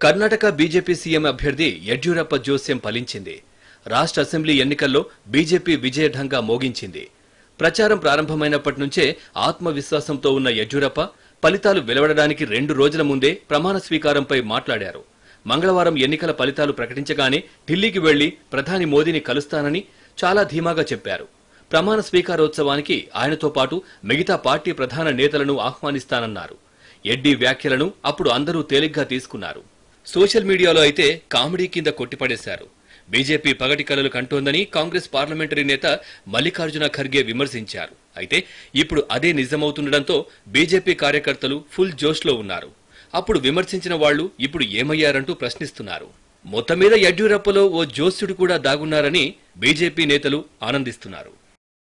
Karnataka BJP CM అభ్యర్థి యడ్యూరప్ప జోస్యం ఫలించింది రాష్ట్ర అసెంబ్లీ ఎన్నికల్లో బీజేపీ విజయఢంగా మోగించింది ప్రచారం ప్రారంభమైనప్పటి నుంచే ఆత్మవిశ్వాసంతో ఉన్న యడ్యూరప్ప ఫలితాలు వెలువడడానికి రెండు రోజుల ముందే ప్రమాణ స్వీకారంపై మాట్లాడారు మంగళవారం ఎన్నికల ఫలితాలు ప్రకటించగానే ఢిల్లీకి వెళ్లి ప్రధాని మోదీని కలుస్తానని చాలా ధీమాగా చెప్పారు ప్రమాణ స్వీకారోత్సవానికి ఆయనతో పాటు మిగతా పార్టీ ప్రధాన నేతలను ఆహ్వానిస్తానన్నారు ఎడ్డీ వ్యాఖ్యలను అప్పుడు అందరూ తేలిగ్గా తీసుకున్నారు సోషల్ మీడియాలో అయితే కామెడీ కింద కొట్టిపడేశారు బీజేపీ పగటి కలలు కంటోందని కాంగ్రెస్ పార్లమెంటరీ నేత మల్లికార్జున ఖర్గే విమర్శించారు అయితే ఇప్పుడు అదే నిజమవుతుండటంతో బీజేపీ కార్యకర్తలు ఫుల్ జోష్లో ఉన్నారు అప్పుడు విమర్శించిన వాళ్లు ఇప్పుడు ఏమయ్యారంటూ ప్రశ్నిస్తున్నారు మొత్తం మీద యడ్యూరప్పలో ఓ జోస్యుడు కూడా దాగున్నారని బీజేపీ నేతలు ఆనందిస్తున్నారు